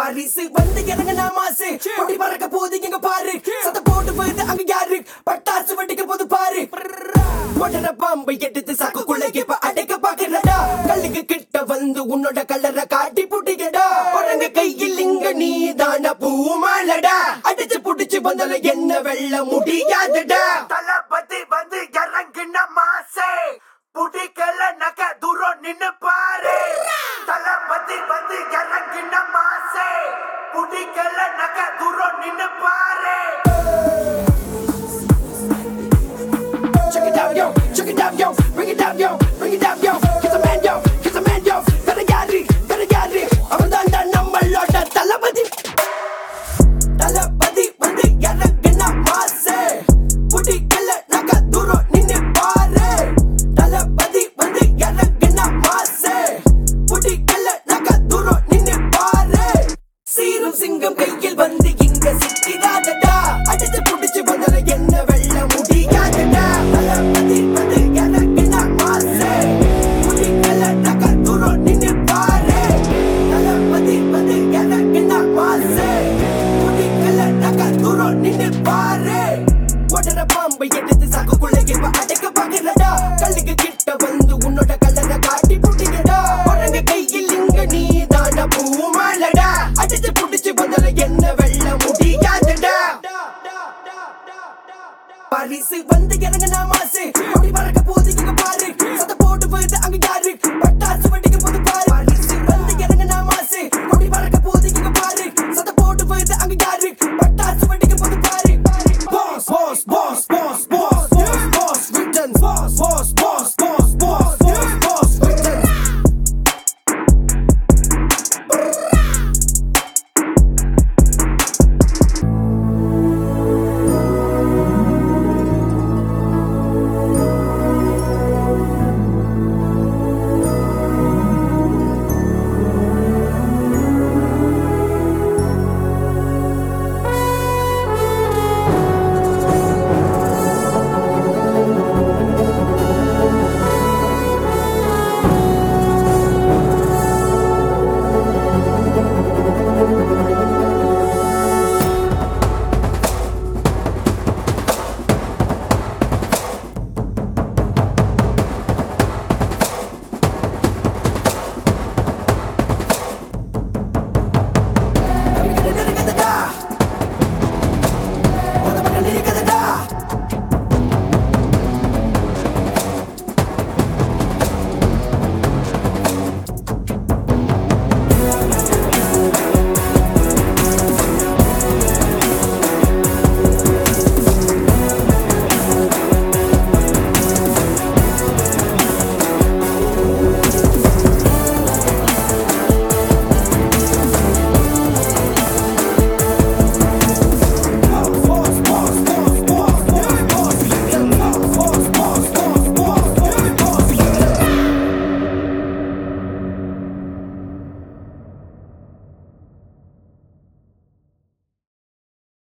பரிசு வந்து இறங்குனா மாசு கொடி பறக்க போது எங்க பாரு சத்த போட்டு போயிட்டு அங்க யாரு பட்டாசு வெடிக்க போது பாரு ஒடர பாம்பை எடுத்து சாக்குக்குள்ள இப்ப அடைக்க பாக்குறடா கல்லுக்கு கிட்ட வந்து உன்னோட கலரை காட்டி புட்டிக்கடா உறங்க கையில் இங்க நீ தான பூமாலடா அடிச்சு புடிச்சு வந்தால என்ன வெல்ல முடியாதுடா தளபதி வந்து இறங்கின மாசே புடிக்கல நக தூரம் நின்னு பாரு தளபதி வந்து இறங்கின மாசே புடிக்கல நக தூரம் நின்னு பாரு Check it out, yo. Check it out, yo. Bring it down, yo. Bring it down, yo. Get a man, yo. Get a man, yo. பெருகாரி பெருகாரி அவன் தான் நம்மளோட தளபதி தளபதி வந்து இறங்குன மாசே புடிக்கல நக தூரம் நின்னு பாரு தளபதி வந்து இறங்குன மாசே புடிக்கல நக தூரம் நின்னு பாரு சீரும் சிங்கம் கையில் வந்து இங்க சிக்கிறாதடா அடிச்சு புடிச்சு வந்தல என்ன வெல்ல முடியாதடா தளபதி வந்து இறங்குன மாசே புடிக்கல நக தூரம் நின்னு பாரு தளபதி வந்து இறங்குன மாசே புடிக்கல நக தூரம் நின்னு பாரு உடன பாம்பை எடுத்து சாக்குக்குள்ள இப்ப அடைக்க பாக்குறடா கல்லுக்கு கிட்ட வந்து உன்னோட கலரை காட்டி புட்டிக்கடா உறங்க கையில் இங்க நீ தான பூமாலடா அடிச்சு புடிச்சு வந்தால என்ன வெல்ல முடியாதுடா பரிசு வந்து